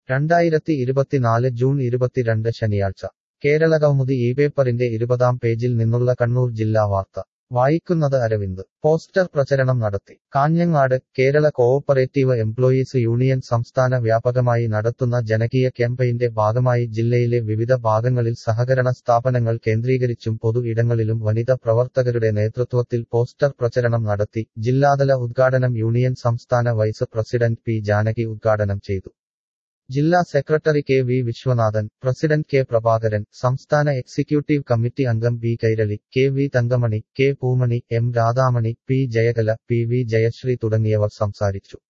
രണ്ടായിരത്തി ഇരുപത്തിനാല് ജൂൺ ഇരുപത്തിരണ്ട് ശനിയാഴ്ച കേരള കൗമുദി ഈ പേപ്പറിന്റെ ഇരുപതാം പേജിൽ നിന്നുള്ള കണ്ണൂർ ജില്ലാ വാർത്ത വായിക്കുന്നത് അരവിന്ദ് പോസ്റ്റർ പ്രചരണം നടത്തി Kanhangad Kerala cooperative employees union സംസ്ഥാന വ്യാപകമായി നടത്തുന്ന ജനകീയ ക്യാമ്പയിന്റെ ഭാഗമായി ജില്ലയിലെ വിവിധ ഭാഗങ്ങളിൽ സഹകരണ സ്ഥാപനങ്ങൾ കേന്ദ്രീകരിച്ചും പൊതു ഇടങ്ങളിലും വനിത പ്രവർത്തകരുടെ നേതൃത്വത്തിൽ പോസ്റ്റർ പ്രചരണം നടത്തി ജില്ലാതല ഉദ്ഘാടനം യൂണിയൻ സംസ്ഥാന വൈസ് പ്രസിഡന്റ് പി ജാനകി ഉദ്ഘാടനം ചെയ്തു ജില്ലാ secretary K V Viswanathan president K Prabhakaran സംസ്ഥാന എക്സിക്യൂട്ടീവ് കമ്മിറ്റി അംഗം B Kairali K V Thankamani K Poomani M Radhamani P Jayakala P V Jayasree തുടങ്ങിയവർ സംസാരിച്ചു